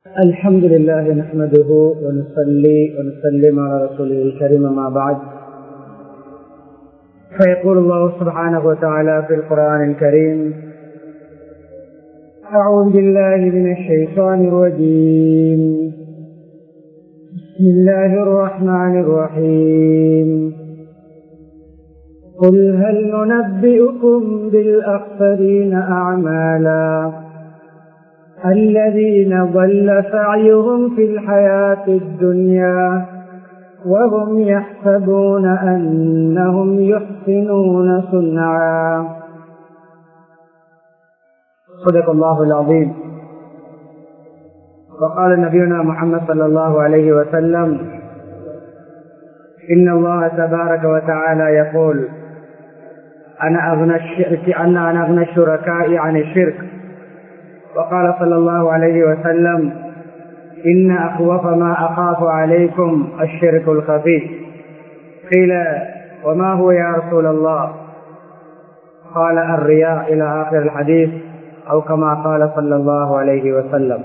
الحمد لله نحمده ونصلي ونسلم على رسوله الكريم ما بعد فيقول الله سبحانه وتعالى في القرآن الكريم أعوذ بالله من الشيطان الرجيم بسم الله الرحمن الرحيم قل هل ننبئكم بالأخسرين أعمالا الذين ضل سعيهم في الحياة الدنيا وهم يحسبون أنهم يحسنون صنعا صدق الله العظيم وقال نبينا محمد صلى الله عليه وسلم إن الله تبارك وتعالى يقول أنا أغنى الشرك أنا أنا أغنى الشركاء عن الشرك وقال صلى الله عليه وسلم إن أخوف ما أخاف عليكم الشرك الخفي قيل وما هو يا رسول الله قال الرياء إلى آخر الحديث أو كما قال صلى الله عليه وسلم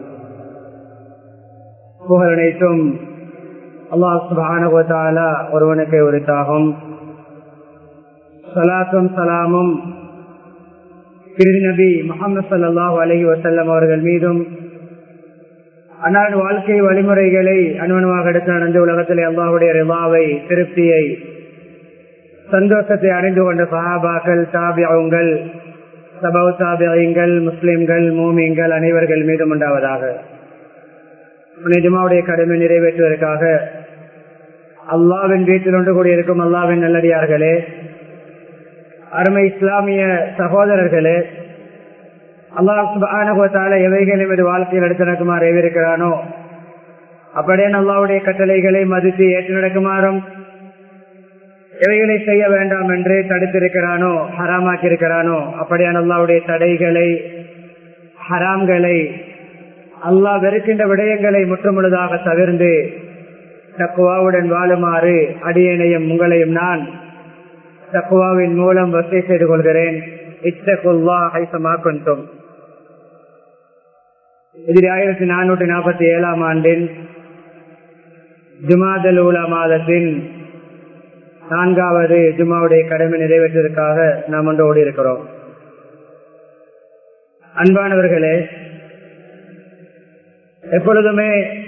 புகழனைத்தும் அல்லாஹ் சுபானுவத்தாலா ஒருவனுக்கு உரித்தாகும் சலாத்தும் சலாமும் திரு நபி முகமது சல்லாஹூ அலஹி வசல்லம் அவர்கள் மீதும் அன்னாடு வாழ்க்கை வழிமுறைகளை அனுமணமாக எடுத்து நடந்து உலகத்திலே அல்லாஹுடைய ரிவாவை திருப்தியை சந்தோஷத்தை அடைந்து கொண்ட சஹாபாக்கள் தாபியங்கள் சபவ தாபியங்கள் முஸ்லிம்கள் மூமியங்கள் அனைவர்கள் மீதும் உண்டாவதாக நிஜமாவுடைய கடமை நிறைவேற்றுவதற்காக அல்லாவின் வீட்டில் ஒன்று கூடியிருக்கும் அல்லாவின் நல்லடியார்களே அருமை இஸ்லாமிய சகோதரர்களே அல்லாஹால எவைகள் எமது வாழ்க்கையில் எடுத்து நடக்குமாறு எவிருக்கிறானோ அப்படியே அல்லாவுடைய கட்டளைகளை மதித்து ஏற்று நடக்குமாறும் எவைகளை செய்ய வேண்டாம் என்று தடுத்திருக்கிறானோ ஹராமாக்கி இருக்கிறானோ அப்படியான அல்லாவுடைய தடைகளை ஹராம்களை அல்லாஹ் வெறுக்கின்ற விடயங்களை முற்றுமுழுதாக தவிர்ந்து தக்குவாவுடன் வாழுமாறு அடியனையும் உங்களையும் நான் தக்குவாவின் மூலம் வசதி செய்து கொள்கிறேன் இத்தகுல்லா ஹைசமாக்கும் இதில் ஆயிரத்தி நானூற்றி நாற்பத்தி ஏழாம் ஆண்டின் ஜுமாதல் ஊலா மாதத்தின் நான்காவது ஜுமாவுடைய கடமை நிறைவேற்றுவதற்காக நாம் ஒன்று ஓடி இருக்கிறோம் அன்பானவர்களே எப்பொழுதுமே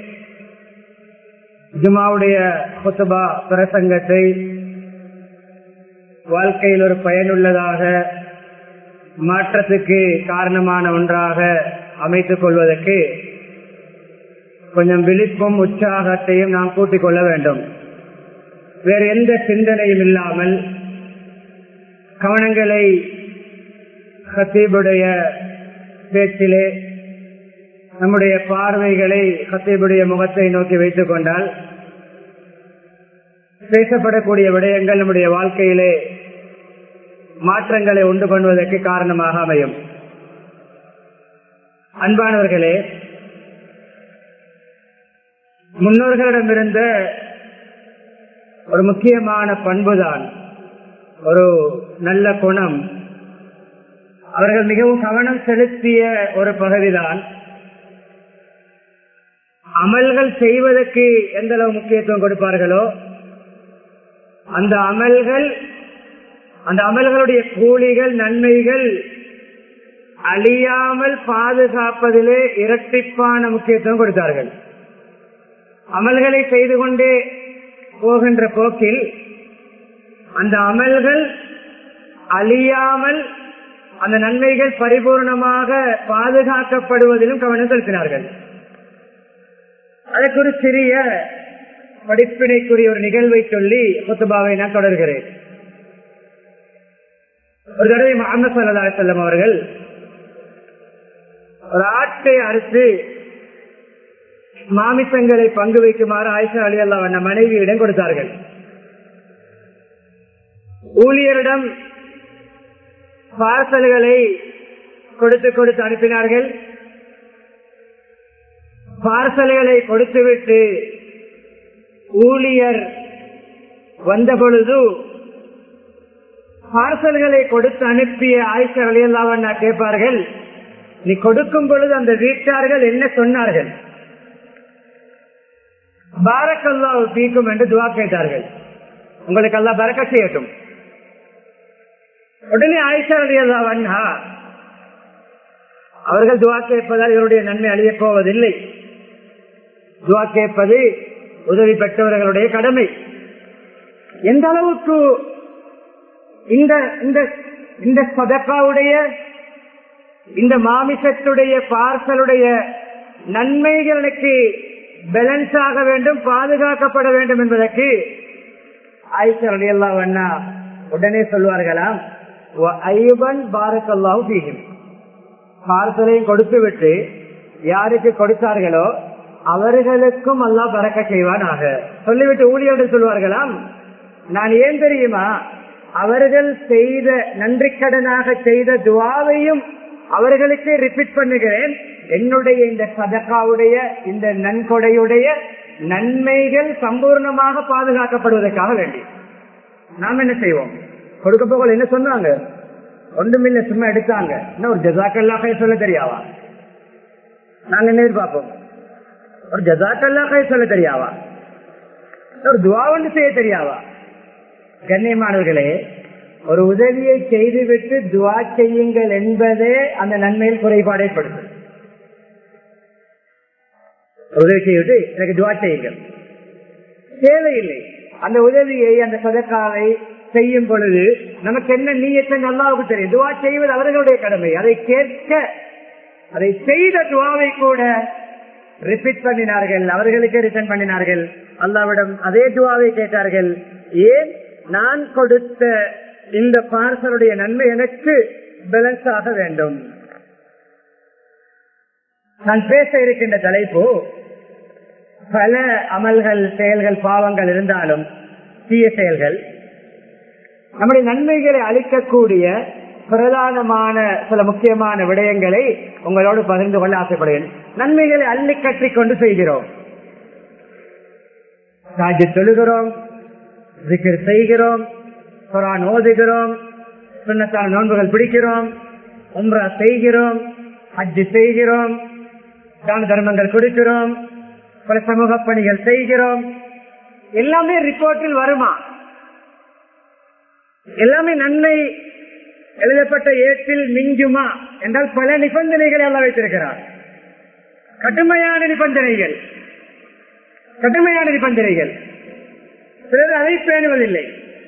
ஜுமாவுடைய குத்துபா பிரசங்கத்தை வாழ்க்கையில் ஒரு பயனுள்ளதாக மாற்றத்துக்கு காரணமான ஒன்றாக அமைத்துக் கொள்வதற்கு கொஞ்சம் விழிப்பும் உற்சாகத்தையும் நாம் கூட்டிக் கொள்ள வேண்டும் வேறு எந்த சிந்தனையும் இல்லாமல் கவனங்களை ஹத்தீபுடைய பேச்சிலே நம்முடைய பார்வைகளை ஹத்தீபுடைய முகத்தை நோக்கி வைத்துக் கொண்டால் பேசப்படக்கூடிய விடயங்கள் நம்முடைய வாழ்க்கையிலே மாற்றங்களை உண்டு பண்ணுவதற்கு காரணமாக அமையும் அன்பானவர்களே முன்னோர்களிடமிருந்த ஒரு முக்கியமான பண்புதான் ஒரு நல்ல குணம் அவர்கள் மிகவும் கவனம் செலுத்திய ஒரு பகுதிதான் அமல்கள் செய்வதற்கு எந்த அளவு முக்கியத்துவம் கொடுப்பார்களோ அந்த அமல்கள் அந்த அமல்களுடைய கூலிகள் நன்மைகள் அழியாமல் பாதுகாப்பதிலே இரட்டிப்பான முக்கியத்துவம் கொடுத்தார்கள் அமல்களை செய்து கொண்டே போகின்ற போக்கில் அந்த அமல்கள் அழியாமல் அந்த நன்மைகள் பரிபூர்ணமாக பாதுகாக்கப்படுவதிலும் கவனம் செலுத்தினார்கள் அதற்கு ஒரு சிறிய படிப்பினைக்குரிய ஒரு நிகழ்வை சொல்லி குத்துபாவை நான் தொடர்கிறேன் ஒரு தடவை முகமது சல்லா செல்லம் அவர்கள் ஒரு ஆட்டை அறுத்து மாமிசங்களை பங்கு வைக்குமாறு ஆயிஷா அலி அல்லா வண்ண மனைவியிடம் கொடுத்தார்கள் ஊழியரிடம் பார்சல்களை கொடுத்து கொடுத்து அனுப்பினார்கள் பார்சல்களை கொடுத்துவிட்டு ஊழியர் வந்த பொழுது பார்சல்களை கொடுத்து அனுப்பிய ஆயிஷா வழியெல்லாம் கேட்பார்கள் நீ கொடுக்கும் பொழுது அந்த வீட்டார்கள் என்ன சொன்னார்கள் பாரக்கல்லா பீக்கும் என்று துவா கேட்டார்கள் உங்களுக்கு அல்லா பறக்க செய்யட்டும் உடனே ஆயிஷா அலியல்லா வண்ணா அவர்கள் துவா கேட்பதால் இவருடைய நன்மை அழியப் போவதில்லை துவா கேட்பது உதவி பெற்றவர்களுடைய கடமை எந்த அளவுக்கு இந்த இந்த இந்த சதக்காவுடைய இந்த மாமிசத்துடைய பார்சலுடைய நன்மைகளுக்கு பேலன்ஸ் ஆக வேண்டும் பாதுகாக்கப்பட வேண்டும் என்பதற்கு ஆயிஷர் அலி அண்ணா உடனே சொல்வார்களாம் ஐயபன் பாரக்கல்லாஹு பீகும் பார்சலையும் கொடுத்து விட்டு யாருக்கு கொடுத்தார்களோ அவர்களுக்கும் அல்லாஹ் பறக்க செய்வானாக சொல்லிவிட்டு ஊழியர்கள் சொல்வார்களாம் நான் ஏன் தெரியுமா அவர்கள் செய்த நன்றி கடனாக செய்த துவாவையும் அவர்களுக்கு ரிப்பீட் பண்ணுகிறேன் என்னுடைய இந்த சதக்காவுடைய இந்த நன்கொடையுடைய நன்மைகள் சம்பூர்ணமாக பாதுகாக்கப்படுவதற்காக வேண்டி நாம் என்ன செய்வோம் கொடுக்க போகல என்ன சொன்னாங்க ஒன்றுமில்ல சும்மா எடுத்தாங்க என்ன ஒரு ஜசாக்கல்லாக சொல்ல தெரியாவா நாங்க என்ன எதிர்பார்ப்போம் ஒரு ஜசாக்கல்லாக சொல்ல தெரியாவா ஒரு துவா ஒன்று செய்ய தெரியாவா கண்ணியமானவர்களே ஒரு உதவியை செய்துவிட்டு துவா செய்யுங்கள் என்பதே அந்த நன்மையில் குறைபாடு ஏற்படுது உதவி செய்துவிட்டு எனக்கு துவா செய்யுங்கள் தேவையில்லை அந்த உதவியை அந்த சதக்காவை செய்யும் பொழுது நமக்கு என்ன நீயத்தை நல்லாவுக்கு தெரியும் துவா செய்வது அவர்களுடைய கடமை அதை கேட்க அதை செய்த துவாவை கூட ரிப்பீட் பண்ணினார்கள் அவர்களுக்கு ரிட்டர்ன் பண்ணினார்கள் அல்லாவிடம் அதே துவாவை கேட்டார்கள் ஏன் நான் கொடுத்த இந்த பார்சலுடைய நன்மை எனக்கு பேலன்ஸ் ஆக வேண்டும் நான் பேச இருக்கின்ற தலைப்பு பல அமல்கள் செயல்கள் பாவங்கள் இருந்தாலும் தீய செயல்கள் நம்முடைய நன்மைகளை அளிக்கக்கூடிய பிரதானமான சில முக்கியமான விடயங்களை உங்களோடு பகிர்ந்து கொள்ள ஆசைப்படுகிறேன் நன்மைகளை அள்ளி கட்டி கொண்டு செய்கிறோம் ராஜ்ய தொழுகிறோம் ஜிக்கர் செய்கிறோம் குரான் ஓதுகிறோம் சுண்ணத்தான நோன்புகள் பிடிக்கிறோம் உம்ரா செய்கிறோம் அஜி செய்கிறோம் தான தர்மங்கள் கொடுக்கிறோம் பல சமூக பணிகள் செய்கிறோம் எல்லாமே ரிப்போர்ட்டில் வருமா எல்லாமே நன்மை எழுதப்பட்ட ஏற்றில் மிஞ்சுமா என்றால் பல நிபந்தனைகளை எல்லாம் வைத்திருக்கிறார் கடுமையான நிபந்தனைகள் கடுமையான நிபந்தனைகள் சிலர் அதை பேணுவதில்லை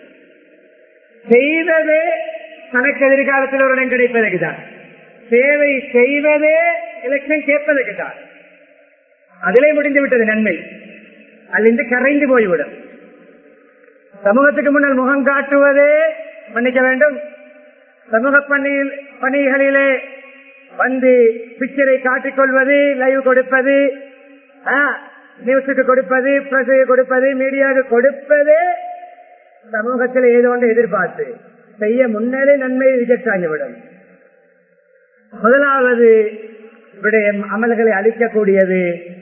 செய்வதே தனக்கு எதிர்காலத்தில் ஒரு இடம் கிடைப்பதற்கு தான் சேவை செய்வதே எலெக்ஷன் கேட்பதற்கு தான் அதிலே முடிந்து விட்டது நன்மை அல்லது கரைந்து போய்விடும் சமூகத்துக்கு முன்னால் முகம் காட்டுவதே மன்னிக்க வேண்டும் சமூக பணியில் பணிகளிலே வந்து பிக்சரை காட்டிக்கொள்வது லைவ் கொடுப்பது நியூஸுக்கு கொடுப்பது பிரசுக்கு கொடுப்பது மீடியாவுக்கு கொடுப்பதே சமூகத்தில் ஏதோ ஒன்று எதிர்பார்த்து செய்ய முன்னரே நன்மை ரிஜெக்ட் ஆகிவிடும் முதலாவது விடயம் அமல்களை அளிக்கக்கூடியது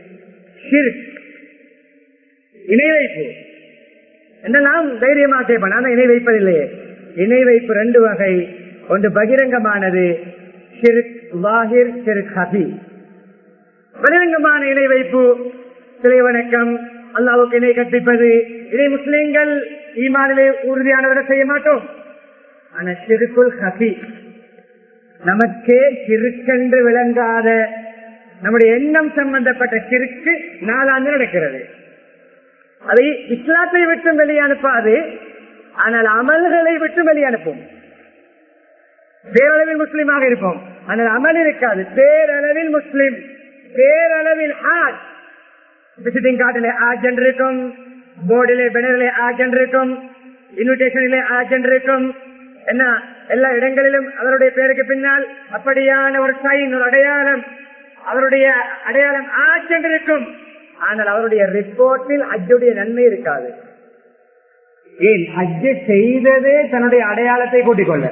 இணை வைப்பு என்ன நாம் தைரியமாக செய்யப்போம் நான் இணை வைப்பதில்லையே இணை வைப்பு ரெண்டு வகை ஒன்று பகிரங்கமானது வாஹிர் ஹபி பகிரங்கமான இணை வைப்பு சிலை வணக்கம் அல்லாவுக்கு இணை கற்பிப்பது இதை முஸ்லிம்கள் ஈமானிலே உறுதியானவரை செய்ய மாட்டோம் ஆனா சிறுக்குள் ஹபி நமக்கே சிறுக்கென்று விளங்காத நம்முடைய எண்ணம் சம்பந்தப்பட்ட சிறுக்கு நாலாண்டு நடக்கிறது அதை இஸ்லாத்தை விட்டு வெளியே அனுப்பாது ஆனால் அமல்களை விட்டு வெளியே அனுப்பும் பேரளவில் முஸ்லீமாக இருப்போம் ஆனால் அமல் இருக்காது பேரளவில் முஸ்லிம் பேரளவில் ஆஜ் விசிட்டிங் கார்டிலே ஆஜென்ட் இருக்கும் போர்டிலே பெனரிலே ஆஜென்ட் இருக்கும் இன்விடேஷனிலே ஆஜென்ட் இருக்கும் என்ன எல்லா இடங்களிலும் அவருடைய பேருக்கு பின்னால் அப்படியான ஒரு சைன் ஒரு அடையாளம் அவருடைய அடையாளம் ஆஜென்ட் இருக்கும் ஆனால் அவருடைய ரிப்போர்ட்டில் அஜுடைய நன்மை இருக்காது ஏன் ஹஜ்ஜு செய்ததே தன்னுடைய அடையாளத்தை கூட்டிக் கொள்ள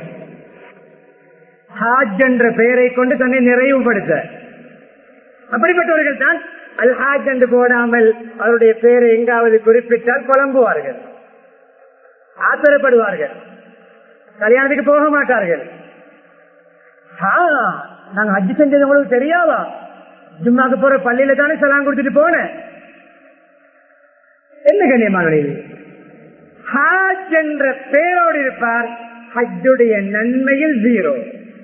ஹாஜ் என்ற பெயரை கொண்டு தன்னை நிறைவுபடுத்த அப்படிப்பட்டவர்கள் தான் அல் ஹாஜ் என்று போடாமல் அவருடைய பெயரை எங்காவது குறிப்பிட்டால் குழம்புவார்கள் ஆத்திரப்படுவார்கள் கல்யாணத்துக்கு போக மாட்டார்கள் நாங்க ஹஜ் செஞ்சது உங்களுக்கு தெரியாதா ஜும்மாக்கு போற பள்ளியில தானே சலாம் கொடுத்துட்டு போனேன் என்ன கண்ணியமான ஹாஜ் என்ற பேரோடு இருப்பார் ஹஜ்ஜுடைய நன்மையில் ஜீரோ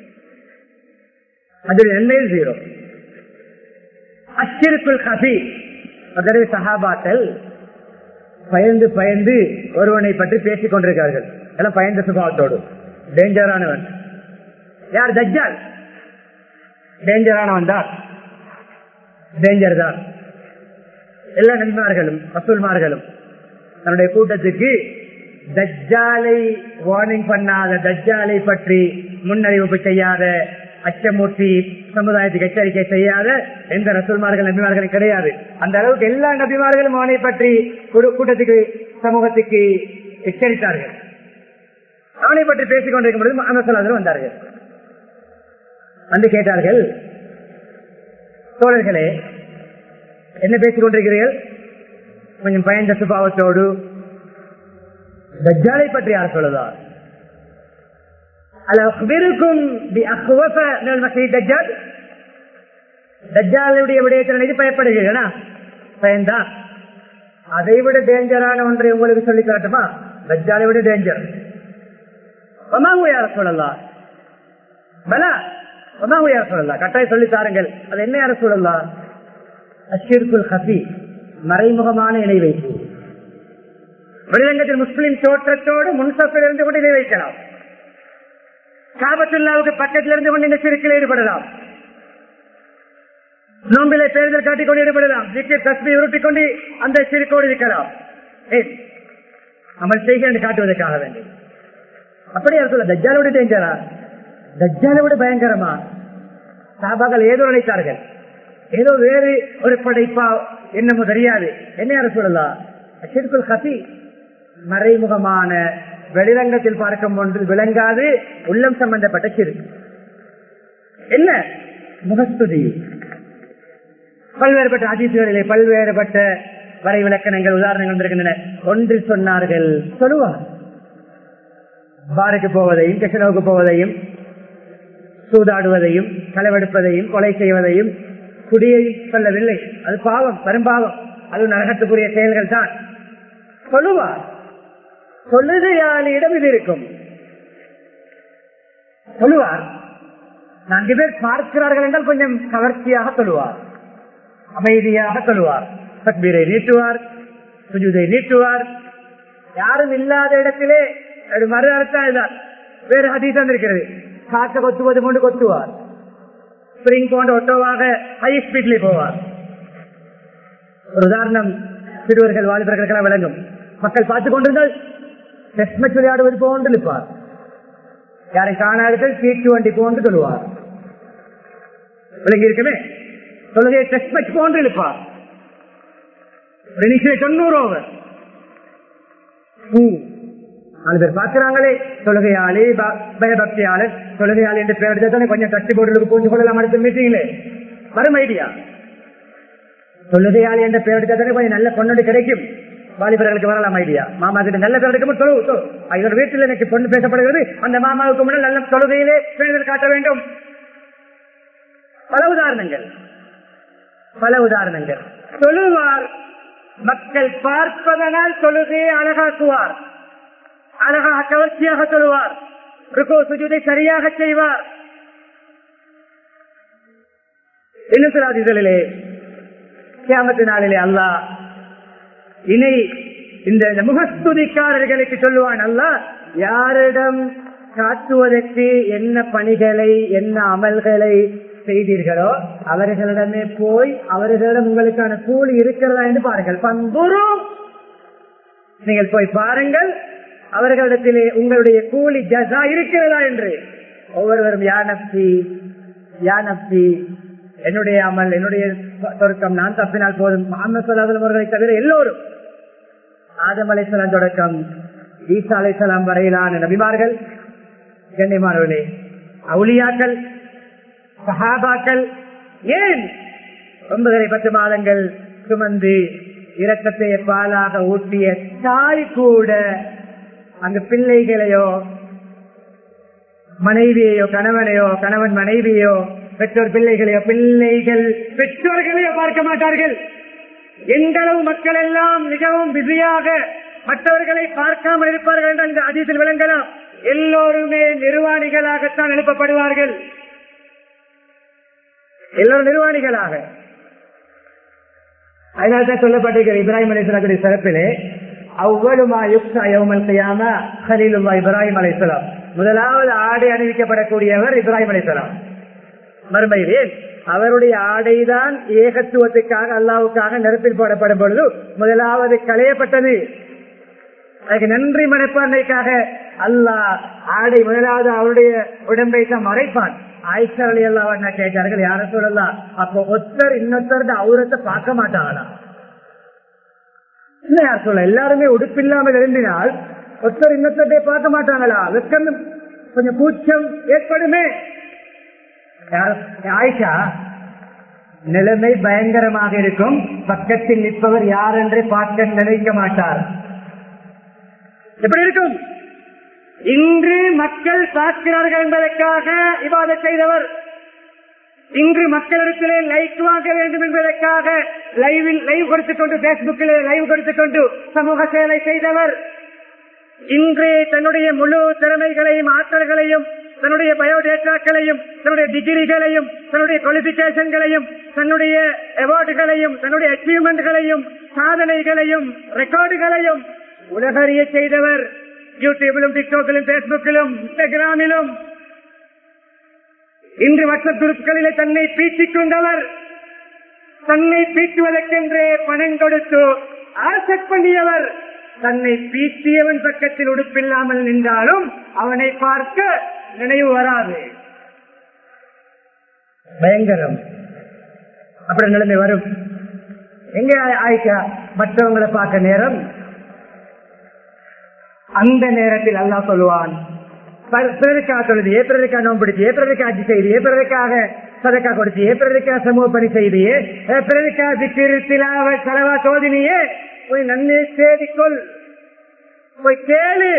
அதோடைய நன்மையில் ஜீரோ அச்சிருக்குள் கபி அதற்கு சகாபாக்கள் பயந்து பயந்து ஒருவனை பற்றி பேசிக் கொண்டிருக்கிறார்கள் எல்லாம் பயந்த சுபாவத்தோடு டேஞ்சரானவன் யார் தஜ்ஜால் டேஞ்சரானவன் தான் டேஞ்சர் தான் எல்லா நண்பர்களும் வசூல்மார்களும் தன்னுடைய கூட்டத்துக்கு தஜ்ஜாலை வார்னிங் பண்ணாத தஜ்ஜாலை பற்றி முன்னறிவிப்பு செய்யாத அச்சமூர்த்தி சமுதாயத்துக்கு எச்சரிக்கை செய்யாத எந்த ரசூல்மார்கள் நபிமார்களும் கிடையாது அந்த அளவுக்கு எல்லா நபிமார்களும் அவனை பற்றி கூ- கூட்டத்துக்கு சமூகத்துக்கு எச்சரித்தார்கள் அவனை பற்றி பேசிக் கொண்டிருக்கும் பொழுது அந்த சொல்லாதரும் வந்தார்கள் வந்து கேட்டார்கள் தோழர்களே என்ன பேசிக் கொண்டிருக்கிறீர்கள் கொஞ்சம் பயந்த சுபாவத்தோடு தஜ்ஜாலை பற்றி யார் சொல்லுதார் அல அக்பிருக்கும் பி அக்வஃப மினல் மஸீஹ் தஜ்ஜால் தஜ்ஜாலுடைய விடயத்தில் நினைத்து பயப்படுகிறீர்களா பயந்தா அதை விட டேஞ்சரான ஒன்றை உங்களுக்கு சொல்லி காட்டுமா தஜ்ஜாலை விட டேஞ்சர் ஒமாவு யார சொல்லலாம் பலா ஒமாவு யார சொல்லலாம் கட்டாயம் சொல்லி தாருங்கள் அது என்ன யார சொல்லலாம் அஷிர்குல் ஹபி மறைமுகமான இணை வைப்பு வெளிரங்கத்தில் முஸ்லிம் தோற்றத்தோடு முன்சப்பில் இருந்து கொண்டு இணை வைக்கலாம் காபத்துல்லாவுக்கு பக்கத்தில் இருந்து கொண்டு இந்த சிறுக்கில் ஈடுபடலாம் நோம்பிலை தேர்தல் காட்டிக் கொண்டு ஈடுபடலாம் விக்கெட் தஸ்மி உருட்டிக் கொண்டு அந்த சிறுக்கோடு இருக்கலாம் ஏன் அமல் செய்க என்று காட்டுவதற்காக வேண்டி அப்படியா சொல்ல தஜ்ஜாலை விட டேஞ்சரா தஜ்ஜாலை விட பயங்கரமா சாபாக்கள் ஏதோ நினைத்தார்கள் ஏதோ வேறு ஒரு படைப்பா என்னமோ தெரியாது என்ன யார சொல்லலாம் அஷிர்குல் ஹசி மறைமுகமான வெளிரங்கத்தில் பார்க்கும் ஒன்று விளங்காது உள்ளம் சம்பந்தப்பட்ட சிறு என்ன முகஸ்துதி பல்வேறுபட்ட அதிர்ச்சிகளிலே பல்வேறுபட்ட வரை விளக்கணங்கள் உதாரணங்கள் இருக்கின்றன ஒன்று சொன்னார்கள் சொல்லுவார் பாருக்கு போவதையும் கெசனோவுக்கு போவதையும் சூதாடுவதையும் களவெடுப்பதையும் கொலை செய்வதையும் குடியை சொல்லவில்லை அது பாவம் பெரும்பாவம் அது நரகத்துக்குரிய செயல்கள் தான் சொல்லுவார் சொல்லுதையாளியிடம் இது இருக்கும் சொல்லுவார் நான்கு பேர் பார்க்கிறார்கள் என்றால் கொஞ்சம் கவர்ச்சியாக சொல்லுவார் அமைதியாக சொல்லுவார் தக்பீரை நீட்டுவார் சுஜுதை நீட்டுவார் யாரும் இல்லாத இடத்திலே அது மறு அர்த்தம் இதுதான் வேறு ஹதீசம் இருக்கிறது காக்க கொத்துவது கொண்டு கொத்துவார் ஸ்பிரிங் போன்ற ஒட்டோவாக ஹை ஸ்பீட்ல போவார் ஒரு உதாரணம் சிறுவர்கள் வாலிபர்களுக்கெல்லாம் விளங்கும் மக்கள் பார்த்துக் கொண்டிருந்தால் டெஸ்ட் மேட்ச் விளையாடுவது போன்று இருப்பார் யாரை காணாதீர்கள் சீட்டு வண்டி போன்று சொல்லுவார் விளங்கி இருக்குமே தொழுகையை டெஸ்ட் மேட்ச் போன்று இருப்பார் ஒரு நிமிஷம் தொண்ணூறு ஓவர் நாலு பேர் பார்க்கிறாங்களே தொழுகையாளி ப- பயபக்தியாளர் தொழுகையாளி என்று பேர் எடுத்தாலே கொஞ்சம் தட்டி போட்டு பூந்து கொள்ளலாம் அடுத்த மீட்டிங்ல வரும் ஐடியா தொழுகையாளி என்ற பேர் எடுத்தாலே கொஞ்சம் நல்ல பொண்ணு கிடைக்கும் வாலிபர்களுக்கு வரலாம் ஐடியா மாமா கிட்ட நல்ல பேர் எடுக்கும் தொழு தொழு இவர் வீட்டில் எனக்கு பொண்ணு பேசப்படுகிறது அந்த மாமாவுக்கு முன்னால் நல்ல தொழுகையிலே பெரிதல் காட்ட வேண்டும் பல உதாரணங்கள் பல உதாரணங்கள் தொழுவார் மக்கள் பார்ப்பதனால் தொழுகையை அழகாக்குவார் அழகாக கவர்ச்சியாக சொல்லுவார் ருக்கோ சுஜுதை சரியாக செய்வார் இன்னும் சில அதிகளிலே கியாமத்து நாளிலே அல்லாஹ் இணை இந்த இந்த முகஸ்துதிக்காரர்களுக்கு சொல்லுவான் அல்லாஹ் யாரிடம் காட்டுவதற்கு என்ன பணிகளை என்ன அமல்களை செய்தீர்களோ அவர்களிடமே போய் அவர்களிடம் உங்களுக்கான கூலி இருக்கிறதா என்று பாருங்கள் பண்புறும் நீங்கள் போய் பாருங்கள் அவர்களிடத்திலே உங்களுடைய கூலி ஜசா இருக்கிறதா என்று ஒவ்வொருவரும் யானப்தி யானப்தி என்னுடைய அமல் என்னுடைய தொடக்கம் நான் தப்பினால் போதும் முகமது சொல்லாதல் அவர்களை தவிர எல்லோரும் ஆதம் அலைசலாம் தொடக்கம் ஈசா அலைசலாம் வரையிலான நபிமார்கள் கண்ணியமானவர்களே அவுளியாக்கள் சஹாபாக்கள் ஏன் ஒன்பதரை பத்து மாதங்கள் சுமந்து இரக்கத்தை பாலாக ஊட்டிய தாய் கூட அங்கு பிள்ளைகளையோ மனைவியையோ கணவனையோ கணவன் மனைவியோ பெற்றோர் பிள்ளைகளையோ பிள்ளைகள் பெற்றோர்களையோ பார்க்க மாட்டார்கள் எந்த அளவு மக்கள் எல்லாம் மிகவும் பிஸியாக மற்றவர்களை பார்க்காமல் இருப்பார்கள் என்ற இந்த அதிசல் விளங்கலாம் எல்லோருமே நிர்வாணிகளாகத்தான் எழுப்பப்படுவார்கள் எல்லோரும் நிர்வாணிகளாக அதனால்தான் சொல்லப்பட்டிருக்கிற இப்ராஹிம் அலிஸ்லாத்துடைய சிறப்பிலே அவ்வளவுமா யுக்தா யௌமல் கையாம ஹலீலுல்லா இப்ராஹிம் அலிஸ்லாம் முதலாவது ஆடை அணிவிக்கப்படக்கூடியவர் இப்ராஹிம் அலிஸ்லாம் மறுமையிலே அவருடைய ஆடைதான் ஏகத்துவத்துக்காக அல்லாவுக்காக நெருப்பில் போடப்படும் பொழுது முதலாவது களையப்பட்டது அதுக்கு நன்றி மனப்பான்மைக்காக அல்லாஹ் ஆடை முதலாவது அவருடைய உடம்பை தான் மறைப்பான் ஆயிஷாலி எல்லாம் கேட்டார்கள் யார சொல்லலாம் அப்போ ஒருத்தர் இன்னொருத்தர் அவுரத்தை பார்க்க மாட்டாங்களா இல்ல யார் சொல்ல எல்லாருமே உடுப்பில்லாமல் எழுந்தினால் ஒருத்தர் இன்னொருத்தரை பார்க்க மாட்டாங்களா வெக்கம் கொஞ்சம் கூச்சம் ஏற்படுமே ஆயிஷா நிலைமை பயங்கரமாக இருக்கும் பக்கத்தில் நிற்பவர் யார் என்று பார்க்க நினைக்க மாட்டார் எப்படி இருக்கும் இன்று மக்கள் பார்க்கிறார்கள் என்பதற்காக இவாத செய்தவர் இன்று மக்களிடத்திலே லைக் வாங்க வேண்டும் என்பதற்காக லைவில் லைவ் கொடுத்துக் கொண்டு பேஸ்புக்கில் லைவ் கொடுத்துக் கொண்டு சமூக சேவை செய்தவர் இன்று தன்னுடைய முழு திறமைகளையும் ஆற்றல்களையும் தன்னுடைய பயோடேட்டாக்களையும் தன்னுடைய டிகிரிகளையும் தன்னுடைய குவாலிபிகேஷன்களையும் தன்னுடைய அவார்டுகளையும் தன்னுடைய அச்சீவ்மெண்ட்களையும் சாதனைகளையும் ரெக்கார்டுகளையும் உலகறிய செய்தவர் யூடியூபிலும் டிக்டாக்கிலும் பேஸ்புக்கிலும் இன்ஸ்டாகிராமிலும் இன்று மற்ற குருக்களிலே தன்னை பீச்சிக் கொண்டவர் தன்னை பீச்சுவதற்கென்றே பணம் கொடுத்து ஆசட் பண்ணியவர் தன்னை பீச்சியவன் பக்கத்தில் உடுப்பில்லாமல் நின்றாலும் அவனை பார்க்க நினைவு வராது பயங்கரம் அப்படி நிலைமை வரும் எங்க ஆயிஷா மற்றவங்களை பார்க்க நேரம் அந்த நேரத்தில் அல்லா சொல்லுவான் பிறருக்காக தொழுது ஏப்பிறருக்காக நோம்பு பிடிச்சு ஏப்பிறருக்காக அஜி செய்து ஏப்பிறருக்காக சதக்கா கொடுத்து ஏப்பிறருக்காக சமூக பணி செய்து பிறருக்காக திக்கிருத்திலாவ செலவா சோதனையே போய் நன்மை தேடிக்கொள் போய் கேளு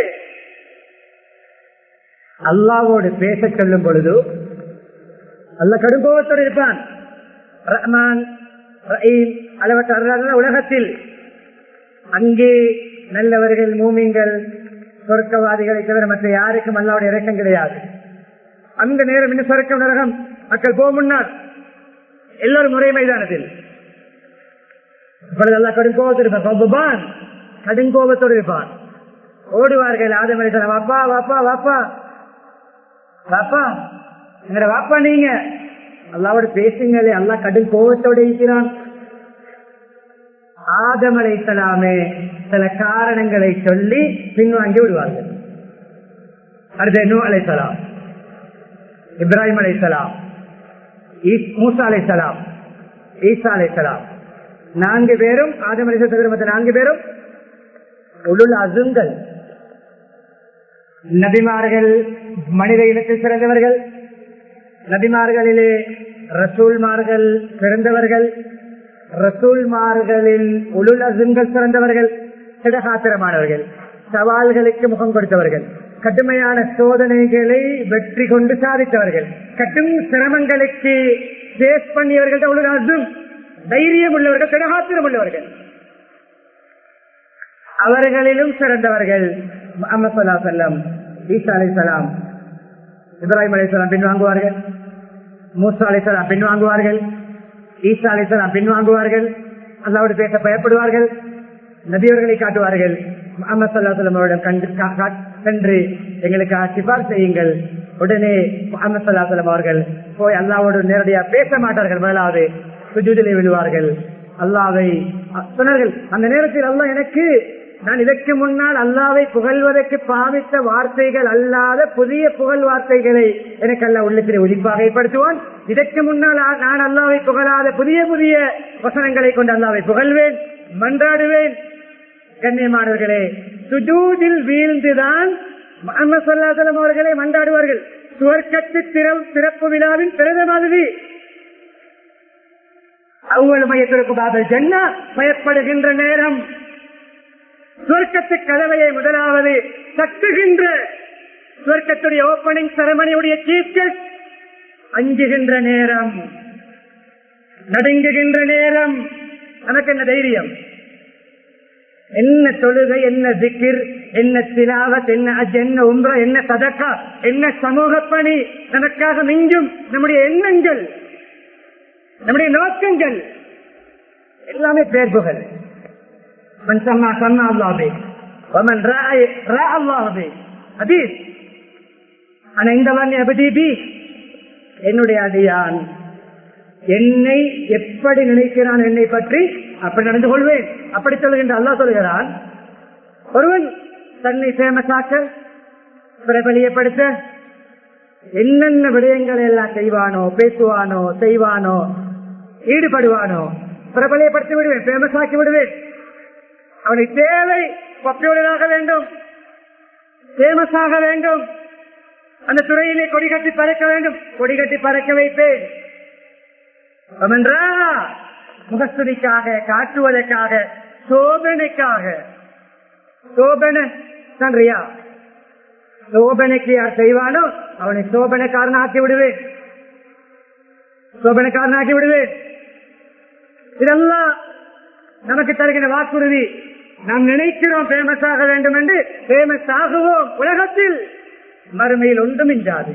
அல்லாவோடு பேச சொல்லும் பொழுது அல்ல கடுங்கோபத்தோடு இருப்பான் ரஹ்மான் ரஹீம் அளவற்ற உலகத்தில் அங்கே நல்லவர்கள் மூமிங்கள் சொர்க்கவாதிகளை தவிர மற்ற யாருக்கும் அல்லாவுடைய இறக்கம் கிடையாது அந்த நேரம் இன்னும் சொர்க்கம் நரகம் மக்கள் போக முன்னால் எல்லாரும் முறை மைதானத்தில் இப்பொழுது எல்லாம் கடுங்கோபத்தோடு இருப்பான் கடுங்கோபத்தோடு இருப்பான் ஓடுவார்கள் ஆதமலை வாப்பா வாப்பா வாப்பா வாப்பா எங்கட வாப்பா நீங்க அல்லாவோட பேசுங்களே அல்லா கடும் கோபத்தோடு இருக்கிறான் ஆதம் அலைத்தலாமே சில காரணங்களை சொல்லி பின்வாங்கி விடுவார்கள் அடுத்து நூ அலைத்தலாம் இப்ராஹிம் அலைத்தலாம் மூசா அலைத்தலாம் ஈசா அலைத்தலாம் நான்கு பேரும் ஆதம் அலை தவிர மற்ற நான்கு பேரும் உளுள் அசுங்கள் நபிமார்கள் மனித இனத்தில் சிறந்தவர்கள் நபிமார்களிலே ரசூல்மார்கள் சிறந்தவர்கள் ரசூல்மார்களில் உளுள் அசுங்கள் சிறந்தவர்கள் திடகாத்திரமானவர்கள் சவால்களுக்கு முகம் கொடுத்தவர்கள் கடுமையான சோதனைகளை வெற்றி கொண்டு சாதித்தவர்கள் கடும் சிரமங்களுக்கு பேஸ் பண்ணியவர்கள் உளுள் அசும் தைரியம் உள்ளவர்கள் திடகாத்திரம் உள்ளவர்கள் அவர்களிலும் சிறந்தவர்கள் முகமது சல்லா செல்லம் ஈசா அலி சலாம் இப்ராஹிம் அலி சலாம் பின்வாங்குவார்கள் மூசா அலி சலாம் பின்வாங்குவார்கள் ஈசா அலி சலாம் பின்வாங்குவார்கள் அல்லாவோடு பேச பயப்படுவார்கள் நபியவர்களை காட்டுவார்கள் முகமது சல்லா செல்லம் அவரிடம் கண்டு சென்று எங்களுக்கு சிபார் செய்யுங்கள் உடனே முகமது சல்லா செல்லம் அவர்கள் போய் அல்லாவோடு நேரடியாக பேச மாட்டார்கள் முதலாவது சுஜூதிலே விழுவார்கள் அல்லாவை சொன்னார்கள் அந்த நேரத்தில் அல்லா எனக்கு நான் இதற்கு முன்னால் அல்லாவை புகழ்வதற்கு பாவித்த வார்த்தைகள் அல்லாத புதிய புகழ் வார்த்தைகளை எனக்கு அல்ல உள்ளத்தில் ஒளிப்பாக ஏற்படுத்துவான் இதற்கு முன்னால் நான் அல்லாவை புகழாத புதிய புதிய வசனங்களை கொண்டு அல்லாவை புகழ்வேன் மன்றாடுவேன் கண்ணியமானவர்களே சுஜூதில் வீழ்ந்துதான் முகமது சொல்லாசலம் அவர்களை மன்றாடுவார்கள் சுவர்க்கத்து சிறப்பு விழாவின் பிறந்த மாதிரி அவ்வளவு மையத்திற்கு பாதல் ஜன்னா பயப்படுகின்ற நேரம் சுவர்க்கத்து கதவையை முதலாவது தட்டுகின்ற சுவர்க்கத்துடைய ஓப்பனிங் செரமனியுடைய சீஃப் கெஸ்ட் அஞ்சுகின்ற நேரம் நடுங்குகின்ற நேரம் நமக்கு என்ன தைரியம் என்ன தொழுகை என்ன திக்கிர் என்ன திலாவத் என்ன அஜ் என்ன உம்ரா என்ன சதக்கா என்ன சமூக பணி நமக்காக மிஞ்சும் நம்முடைய எண்ணங்கள் நம்முடைய நோக்கங்கள் எல்லாமே பேர்புகள் மன் சம்மா சன்னா அல்லாஹே வமன் ராய ரா அல்லாஹே ஹதீஸ் ஆனா இந்த வண்ணி அபதீபி என்னுடைய அடியான் என்னை எப்படி நினைக்கிறான் என்னை பற்றி அப்படி நடந்து கொள்வேன் அப்படி சொல்லுகின்ற அல்லாஹ் சொல்லுகிறான் ஒருவன் தன்னை ஃபேமஸாக்க பிரபலியப்படுத்த என்னென்ன விடயங்களை எல்லாம் செய்வானோ பேசுவானோ செய்வானோ ஈடுபடுவானோ பிரபலியப்படுத்தி விடுவேன் ஃபேமஸ் ஆக்கி விடுவேன் அவனுக்கு தேவை பப்பியுடனாக வேண்டும் ஃபேமஸ் ஆக வேண்டும் அந்த துறையிலே கொடி கட்டி பறக்க வேண்டும் கொடி கட்டி பறக்க வைப்பேன் அவன்றா முகஸ்துதிக்காக காட்டுவதற்காக சோதனைக்காக சோபன ரியா சோபனைக்கு யார் செய்வானோ அவனை சோபனைக்காரன் ஆக்கி விடுவேன் சோபனைக்காரன் ஆக்கி விடுவேன் இதெல்லாம் நமக்கு தருகிற வாக்குறுதி நாம் நினைக்கிறோம் ஃபேமஸ் ஆக வேண்டும் என்று ஃபேமஸ் ஆகுவோம் உலகத்தில் மறுமையில் ஒன்றும் இல்லாது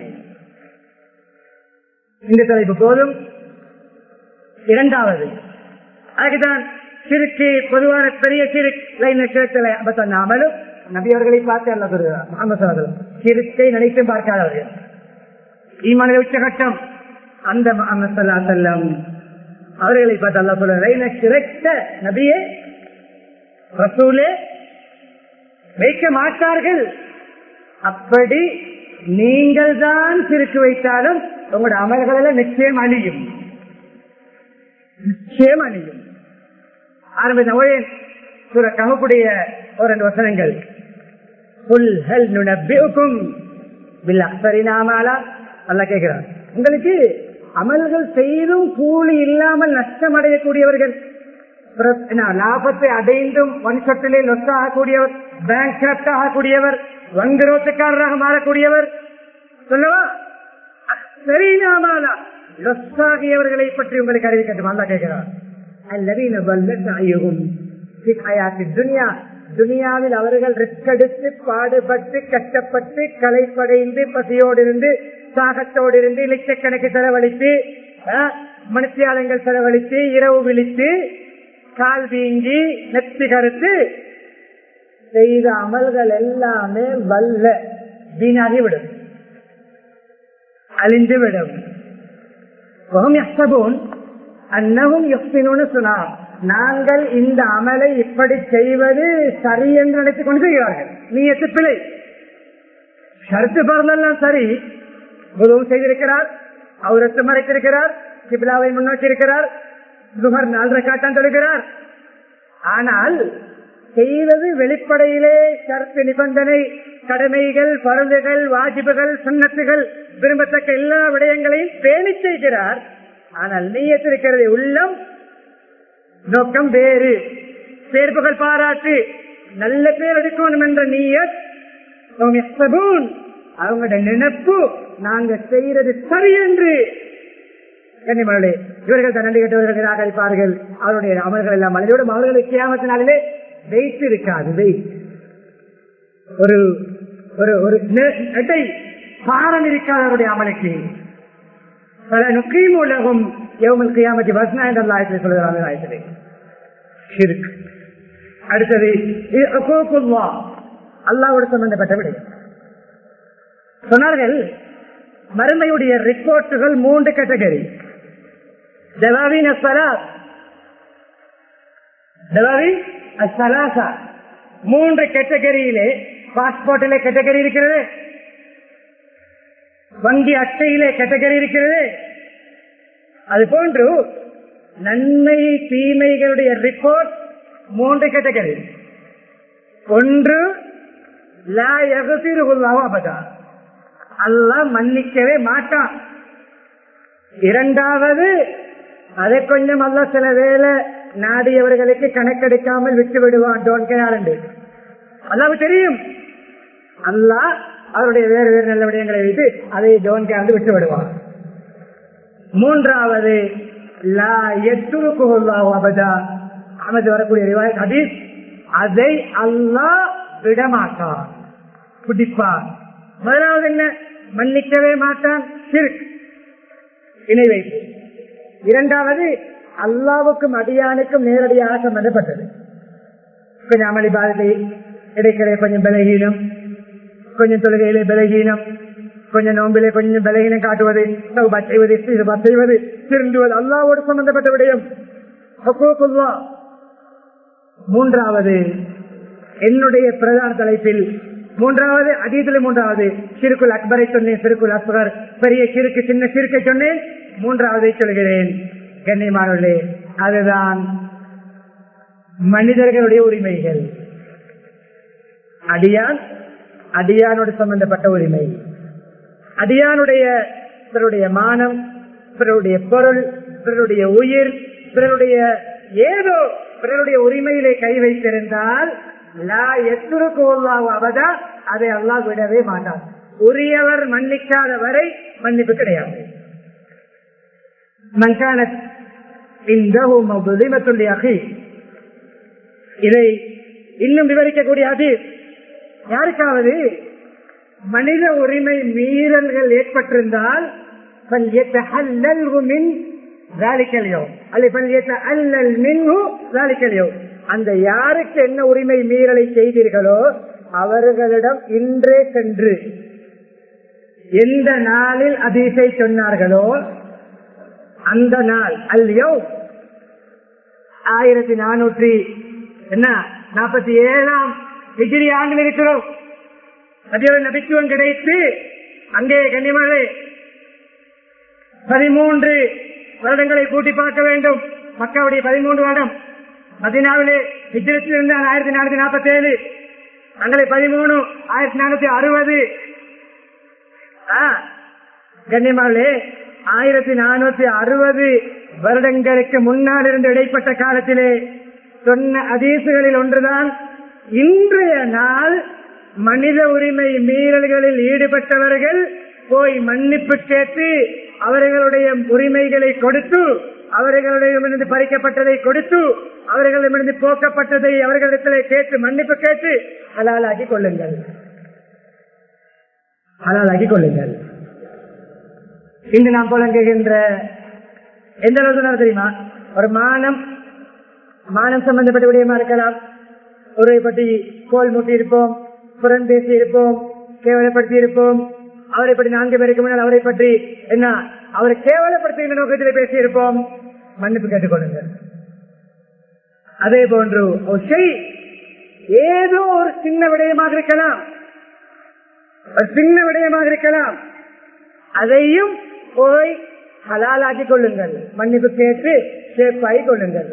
இந்த தலைப்பு போதும் இரண்டாவது அதுக்குதான் சிறுக்கு பொதுவான பெரிய சிறுக்கில் அமலும் நபி அவர்களை பார்த்து அல்ல சொல்கிறார் முகமது அவர்கள் சிறுக்கை நினைத்து பார்க்காதவர்கள் ஈமான உச்சகட்டம் அந்த முகமது சல்லா செல்லம் அவர்களை பார்த்து அல்ல சொல்ற சிறக்க நபியே ரசூலே வைக்க மாட்டார்கள் அப்படி நீங்கள் தான் சிறுக்கு வைத்தாலும் உங்களோட அமல்கள் எல்லாம் நிச்சயம் அழியும் நிச்சயம் அழியும் ஆரம்பித்த ஒரே சுர கமக்குடைய ஒரு ரெண்டு வசனங்கள் புல் ஹல் நுணப்பிக்கும் அல்ல கேட்கிறான் உங்களுக்கு அமல்கள் செய்தும் கூலி இல்லாமல் நஷ்டம் அடையக்கூடியவர்கள் லாபத்தை அடைந்தும் ஒன் சொட்டிலே லொஸ் ஆகக்கூடியவர் பேங்க் கிராப்ட் ஆகக்கூடியவர் வங்குரோத்துக்காரராக மாறக்கூடியவர் சொல்லவா சரிநாமாலா லொஸ் ஆகியவர்களை பற்றி உங்களுக்கு அறிவிக்கட்டும் அல்ல கேட்கிறார் துனியா துனியாவில் அவர்கள் ரிஸ்க் எடுத்து பாடுபட்டு கஷ்டப்பட்டு களைப்படைந்து பசியோடு இருந்து சாகத்தோடு இருந்து லட்சக்கணக்கு செலவழித்து மனுஷியாளங்கள் செலவழித்து இரவு விழித்து கால் வீங்கி நெத்தி கருத்து செய்த அமல்கள் எல்லாமே வல்ல வீணாகிவிடும் அழிந்துவிடும் அன்னவும் எப்பினு சொன்னார் நாங்கள் இந்த அமலை இப்படி செய்வது சரி என்று நினைத்துக் கொண்டு செய்கிறார்கள் நீ எத்து பிழை கருத்து பரவெல்லாம் சரி குருவும் செய்திருக்கிறார் அவரத்து மறைத்திருக்கிறார் சிபிலாவை முன்னோக்கி இருக்கிறார் சுகர் நாலரை காட்டான் சொல்கிறார் ஆனால் செய்வது வெளிப்படையிலே கருத்து நிபந்தனை கடமைகள் பருந்துகள் வாஜிபுகள் சுண்ணத்துகள் விரும்பத்தக்க எல்லா விடயங்களையும் பேணி செய்கிறார் ஆனால் நீயத்திருக்கிறது உள்ளம் நோக்கம் வேறு சேர்ப்புகள் பாராட்டு நல்ல பேர் எடுக்கணும் என்ற நீயத் அவங்களோட நினைப்பு நாங்க செய்யறது சரி என்று கண்ணிமகளே இவர்கள் தன் நன்றி கட்டவர்கள் நிராகரிப்பார்கள் அவருடைய அமல்கள் எல்லாம் மனிதோடும் அவர்களுக்கு கியாமத்தினாலே வெயிட் இருக்காது வெயிட் ஒரு ஒரு ஒரு எடை பாரம் இருக்காது அவருடைய அமலுக்கு பல நுக்கீம் உலகம் எவமல் கியாமத்தி வசனா என்ற ஆயத்தில் சொல்கிறாங்க ஆயத்திலே அடுத்தது அல்லாவோடு சம்பந்தப்பட்ட விடை சொன்னார்கள் மறுமையுடைய ரிப்போர்ட்டுகள் மூன்று கேட்டகரி ஜவாவின் அஸ்வலாத் ஜவாவின் அஸ்வலாசா மூன்று கேட்டகரியிலே பாஸ்போர்ட்டிலே கேட்டகரி இருக்கிறது வங்கி அட்டையிலே கேட்டகரி இருக்கிறது அது போன்று நன்மை தீமைகளுடைய ரிப்போர்ட் மூன்று கேட்டகரி ஒன்று லா யகுசிருகுல்லாஹு அபதா அல்லாஹ் மன்னிக்கவே மாட்டான் இரண்டாவது அதை கொஞ்சம் அல்ல சில வேலை நாடியவர்களுக்கு கணக்கெடுக்காமல் விட்டு விடுவான் டோன் கேரண்டு அல்லாவுக்கு தெரியும் அல்லாஹ் அவருடைய வேறு வேறு நல்ல விடயங்களை வைத்து அதை டோன் கேரண்டு விட்டு விடுவான் மூன்றாவது லா எத்துருக்குல்லாஹு அபதா அகமது வரக்கூடிய ரிவாயத் ஹதீஸ் அதை அல்லாஹ் விடமாட்டான் பிடிப்பான் முதலாவது என்ன மன்னிக்கவே மாட்டான் சிறுக் இணை வைப்பு இரண்டாவது அல்லாவுக்கும் அடியானுக்கும் நேரடியாக சம்பந்தப்பட்டது கொஞ்சம் அமளி பாதத்தை இடைக்கிடையே கொஞ்சம் பலகீனம் கொஞ்சம் தொழுகையிலே பலகீனம் கொஞ்சம் நோம்பிலே கொஞ்சம் பலகீனம் காட்டுவது தௌபா செய்வது இஸ்திக்பார் செய்வது திருந்துவது அல்லாவோடு சம்பந்தப்பட்ட விடயம் ஹுக்கூக்குல்லா. மூன்றாவது என்னுடைய பிரதான தலைப்பில் மூன்றாவது அதீதில் மூன்றாவது சிறுக்குல் அக்பரை சொன்னேன் சிறுக்குல் அக்பர் பெரிய சிறுக்கு சின்ன சிறுக்கை சொன்னேன் மூன்றாவதை சொல்கிறேன் கண்ணியமானவர்களே அதுதான் மனிதர்களுடைய உரிமைகள் அடியான் அடியானோடு சம்பந்தப்பட்ட உரிமை அடியானுடைய பிறருடைய மானம் பிறருடைய பொருள் பிறருடைய உயிர் பிறருடைய ஏதோ பிறருடைய உரிமையிலே கை வைத்திருந்தால் லா எத்துருக்கு அபதா அதை அல்லாஹ் விடவே மாட்டான் உரியவர் மன்னிக்காத வரை மன்னிப்பு கிடையாது மன்கானத் இந்த அகி இதை இன்னும் விவரிக்கக்கூடிய அது யாருக்காவது மனித உரிமை மீறல்கள் ஏற்பட்டிருந்தால் فليتحلله من ذلك اليوم அல்லது فليتحلل منه ذلك اليوم அந்த யாருக்கு என்ன உரிமை மீறலை செய்தீர்களோ அவர்களிடம் இன்றே சென்று எந்த நாளில் அதிசை சொன்னார்களோ அந்த நாள் அல்லையோ ஆயிரத்தி நானூற்றி என்ன நாற்பத்தி ஏழாம் டிகிரி ஆண்டில் இருக்கிறோம் அதியோட நபித்துவம் கிடைத்து அங்கே கன்னிமலை பதிமூன்று வருடங்களை கூட்டி பார்க்க வேண்டும் மக்காவுடைய பதிமூன்று வருடம் மதினாவிலே ஹிஜ்ரத்தில் இருந்து ஆயிரத்தி நானூத்தி நாற்பத்தி ஏழு தங்களை பதிமூணு ஆயிரத்தி நானூத்தி அறுபது கண்ணியமாவிலே ஆயிரத்தி நானூத்தி அறுபது வருடங்களுக்கு முன்னால் இருந்து இடைப்பட்ட காலத்திலே சொன்ன அதீசுகளில் ஒன்றுதான் இன்றைய நாள் மனித உரிமை மீறல்களில் ஈடுபட்டவர்கள் போய் மன்னிப்பு கேட்டு அவர்களுடைய உரிமைகளை கொடுத்து அவர்களிடமிருந்து பறிக்கப்பட்டதை கொடுத்து அவர்களிடமிருந்து போக்கப்பட்டதை அவர்களிடத்திலே கேட்டு மன்னிப்பு கேட்டு ஹலாலாக்கி கொள்ளுங்கள் ஹலாலாக்கி கொள்ளுங்கள் இன்று நாம் புலங்குகின்ற எந்த அளவுக்கு தெரியுமா ஒரு மானம் மானம் சம்பந்தப்பட்ட விடயமா இருக்கலாம் ஒருவரை பற்றி கோல் மூட்டி இருப்போம் புறம் பேசி இருப்போம் கேவலப்படுத்தி இருப்போம் அவரை பற்றி நான்கு பேருக்கு முன்னால் அவரை பற்றி என்ன அவரை கேவலப்படுத்துகின்ற நோக்கத்தில் பேசி இருப்போம் மன்னிப்பு கேட்டுக்கொள்ளுங்கள் அதே போன்று ஒரு செய் ஏதோ ஒரு சின்ன விடயமாக இருக்கலாம் ஒரு சின்ன விடயமாக இருக்கலாம் அதையும் போய் ஹலாலாக்கி கொள்ளுங்கள் மன்னிப்பு கேட்டு சேஃபாகி கொள்ளுங்கள்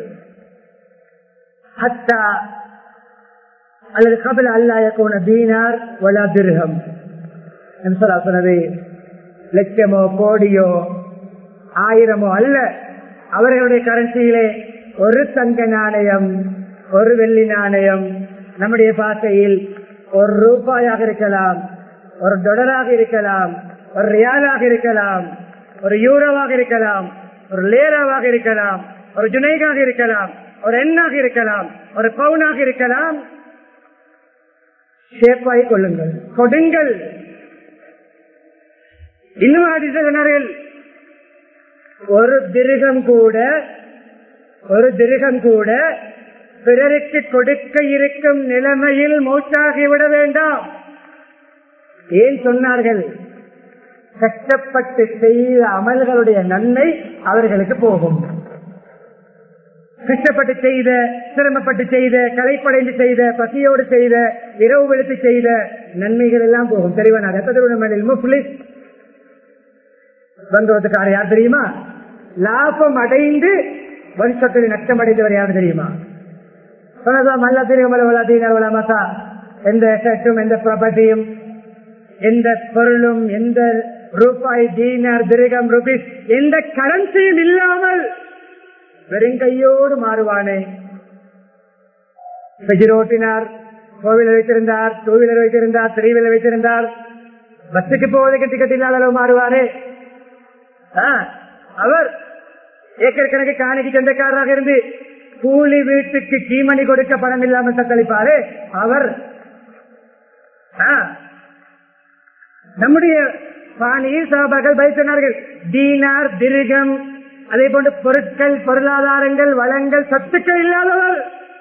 ஹத்தா அல்லது கபல் அல்லாயக்கோன தீனார் வலா திருகம் சொன்னது லட்சமோ கோடியோ ஆயிரமோ அல்ல அவர்களுடைய கரன்சியிலே ஒரு தங்க நாணயம் ஒரு வெள்ளி நாணயம் நம்முடைய பாசையில் ஒரு ரூபாயாக இருக்கலாம் ஒரு டொலராக இருக்கலாம் ஒரு ரியாலாக இருக்கலாம் ஒரு யூரோவாக இருக்கலாம் ஒரு லேராவாக இருக்கலாம் ஒரு ஜுனைகாக இருக்கலாம் ஒரு எண்ணாக இருக்கலாம் ஒரு பவுனாக இருக்கலாம் ஷேப்பாய் கொள்ளுங்கள் கொடுங்கள் இன்னும் அதிசனார்கள் ஒரு திருகம் கூட ஒரு திருகம் கூட பிறருக்கு கொடுக்க இருக்கும் நிலைமையில் மௌத்தாகிவிட வேண்டாம் ஏன் சொன்னார்கள் கஷ்டப்பட்டு செய்த அமல்களுடைய நன்மை அவர்களுக்கு போகும் கஷ்டப்பட்டு செய்த சிரமப்பட்டு செய்த கலைப்படைந்து செய்த பசியோடு செய்த இரவு வெளுத்து செய்த நன்மைகள் எல்லாம் போகும் தெரிவனாக முஃப்லிஸ் வந்தவத்துக்கார யார் தெரியுமா லாபம் அடைந்து வருஷத்தில் நஷ்டம் அடைந்தவர் யார் தெரியுமா மல்ல தெரியும் மசா எந்த எசட்டும் எந்த ப்ராப்பர்ட்டியும் எந்த பொருளும் எந்த ரூபாய் தீனார் திருகம் ருபீஸ் எந்த கரன்சியும் இல்லாமல் வெறுங்கையோடு மாறுவானே ஓட்டினார் கோவில வைத்திருந்தார் டூ வீலர் வைத்திருந்தார் த்ரீ வீலர் வைத்திருந்தார் பஸ்ஸுக்கு போவதற்கு டிக்கெட் இல்லாத அளவு மாறுவாரே அவர் ஏக்கர் கணக்கு காணிக்கு சொந்தக்காரராக இருந்து கூலி வீட்டுக்கு கீமணி கொடுக்க பணம் இல்லாமல் தத்தளிப்பாரு அவர் ஆ, நம்முடைய பாணியில் சாபாக்கள் பயத்தினார்கள் தீனார் திருகம் அதே போன்று பொருட்கள் பொருளாதாரங்கள் வளங்கள் சத்துக்கள் இல்லாதவர்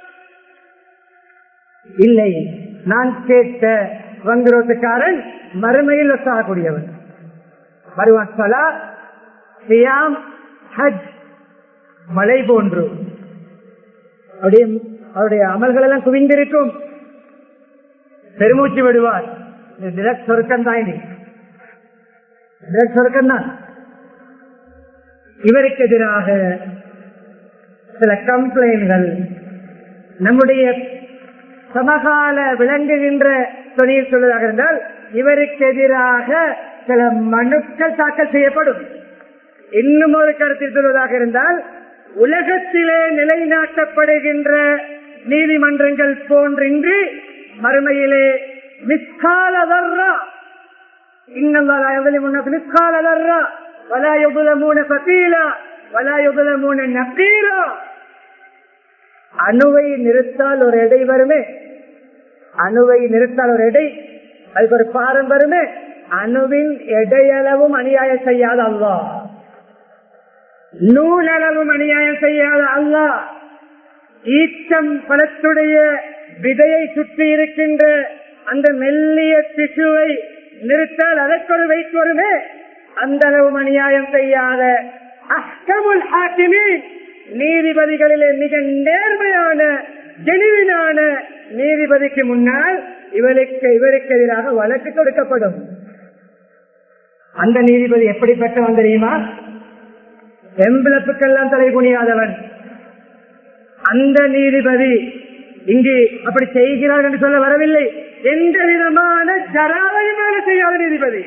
இல்லை நான் கேட்ட வங்குரோத்துக்காரன் மறுமையில் ஒத்தாகக்கூடியவன் வருவான் சலா சியாம் ஹஜ் மழை போன்று அவருடைய அவருடைய அமல்கள் எல்லாம் குவிந்திருக்கும் பெருமூச்சு விடுவார் டிரெக்ட் சொருக்கம் தான் இது டிரெக்ட் சொருக்கம் தான் இவருக்கு எதிராக சில கம்ப்ளைண்ட்கள் நம்முடைய சமகால விளங்குகின்ற துணியில் சொல்வதாக இருந்தால் இவருக்கு எதிராக சில மனுக்கள் தாக்கல் செய்யப்படும் இன்னும் ஒரு கருத்தில் சொல்வதாக இருந்தால் உலகத்திலே நிலைநாட்டப்படுகின்ற நீதிமன்றங்கள் போன்றின்றி மறுமையிலே மிஸ்காலதர்ரா இன்னும் மிஸ்காலதர்ரா வலா யுகுலமூன பத்தீலா வலா யுகுலமூன நக்கீரா அணுவை நிறுத்தால் ஒரு எடை வருமே அணுவை நிறுத்தால் ஒரு எடை அதுக்கு ஒரு பாரம் வருமே அணுவின் எடையளவும் அநியாயம் செய்யாத அல்லா நூலளவும் அநியாயம் செய்யாத அல்லா ஈச்சம் பழத்துடைய விதையை சுற்றி இருக்கின்ற அந்த மெல்லிய திசுவை நிறுத்தால் அதற்கொரு வைத்து வருமே அந்த அளவு அநியாயம் செய்யாத அஹ்கமுல் ஹாக்கிமீன் நீதிபதிகளிலே மிக நேர்மையான தெளிவினான நீதிபதிக்கு முன்னால் இவருக்கு இவருக்கு எதிராக வழக்கு தொடுக்கப்படும் அந்த நீதிபதி எப்படிப்பட்டவன் தெரியுமா எம்பிளப்புக்கெல்லாம் தலை குனியாதவன் அந்த நீதிபதி இங்கு அப்படி செய்கிறார் என்று சொல்ல வரவில்லை எந்த விதமான ஜராவையும் வேலை செய்யாத நீதிபதி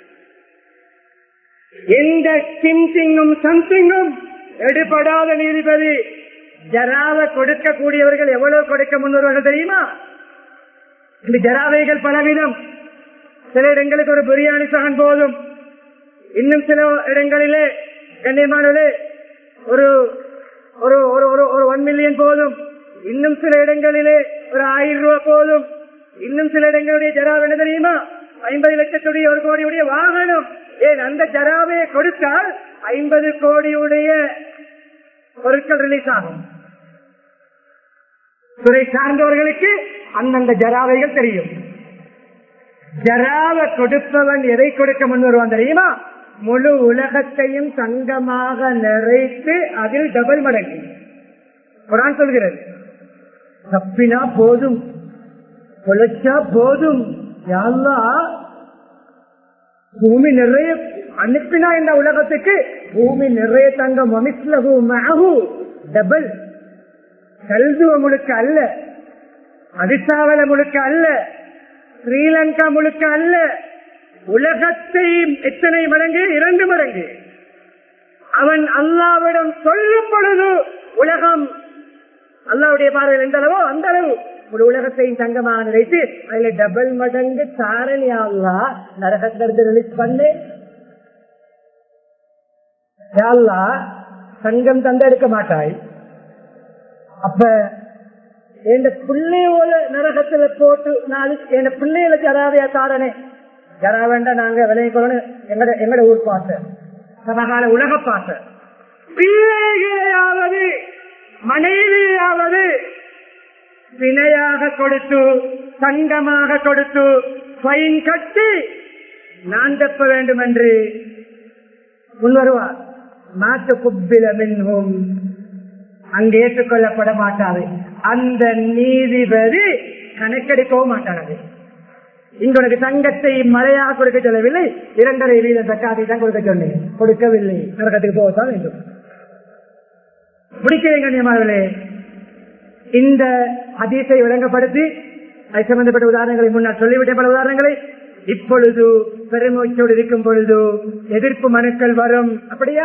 எந்த சிம்சிங்கும் சம்சிங்கும் எடுபடாத நீதிபதி ஜராவை கொடுக்கக்கூடியவர்கள் எவ்வளவு கொடுக்க முன்வருவார்கள் தெரியுமா இந்த ஜராவைகள் பலவிதம் சில இடங்களுக்கு ஒரு பிரியாணி சகன் போதும் இன்னும் சில இடங்களிலே கண்ணியமானது ஒரு ஒரு ஒரு ஒரு ஒரு ஒன் மில்லியன் போதும் இன்னும் சில இடங்களிலே ஒரு ஆயிரம் ரூபாய் போதும் இன்னும் சில இடங்களுடைய ஜராவை என்ன தெரியுமா ஐம்பது லட்சத்துடைய ஒரு கோடியுடைய வாகனம் ஏன் அந்த ஜராவையை கொடுத்தால் ஐம்பது கோடியுடைய பொருட்கள் ரிலீஸ் ஆகும் துறை சார்ந்தவர்களுக்கு அந்தந்த ஜராவைகள் தெரியும் ஜராவை கொடுப்பவன் எதை கொடுக்க முன் வருவான் தெரியுமா முழு உலகத்தையும் சங்கமாக நிறைத்து அதில் டபுள் மடங்கு குரான் சொல்கிறது தப்பினா போதும் பொழைச்சா போதும் யாழ்லா பூமி நிறைய அனுப்பினா இந்த உலகத்துக்கு பூமி நிறைய தங்கம் அமிஸ்லகு மகு டபுள் கல்துவ முழுக்க அல்ல அதிசாவல முழுக்க அல்ல ஸ்ரீலங்கா முழுக்க அல்ல உலகத்தை எத்தனை மடங்கு இரண்டு மடங்கு அவன் அல்லாவிடம் சொல்லும் பொழுது உலகம் அல்லாவுடைய பார்வையில் எந்த அளவோ அந்த அளவு ஒரு உலகத்தையும் தங்கமாக நினைத்து அதுல டபுள் மடங்கு தாரணி அல்லா நரகத்திலிருந்து ரிலீஸ் பண்ணு யாழ்லா தங்கம் தந்தெடுக்க மாட்டாய் அப்ப என் பிள்ளையோட நரகத்துல போட்டு நான் என் பிள்ளைகளை ஜராவையா தாரனே ஜரா வேண்டாம் நாங்க விளைவிக்கணும் எங்கட எங்கட ஊர் பாச சமகால உலக பாச பிள்ளைகளையாவது மனைவியாவது வினையாக கொடுத்து தங்கமாக கொடுத்து பைன் கட்டி நான் தப்ப வேண்டும் என்று முன்வருவார் மாற்று குப்பில மின்னும் அங்கு ஏற்றுக்கொள்ளப்பட மாட்டாது அந்த நீதிபதி கணக்கெடுக்கவும் மாட்டானது இங்க உனக்கு தங்கத்தை மழையாக கொடுக்க சொல்லவில்லை இரண்டரை வீத தக்காத்தை தான் கொடுக்க சொன்னேன் கொடுக்கவில்லை நரகத்துக்கு போகத்தான் வேண்டும் முடிக்கிறேன் கண்ணியமானவர்களே இந்த ஹதீஸை விளங்கப்படுத்தி அது சம்பந்தப்பட்ட உதாரணங்களை முன்னால் சொல்லிவிட்ட பல உதாரணங்களை இப்பொழுது பெருமூச்சோடு இருக்கும் பொழுது எதிர்ப்பு மனுக்கள் வரும் அப்படியா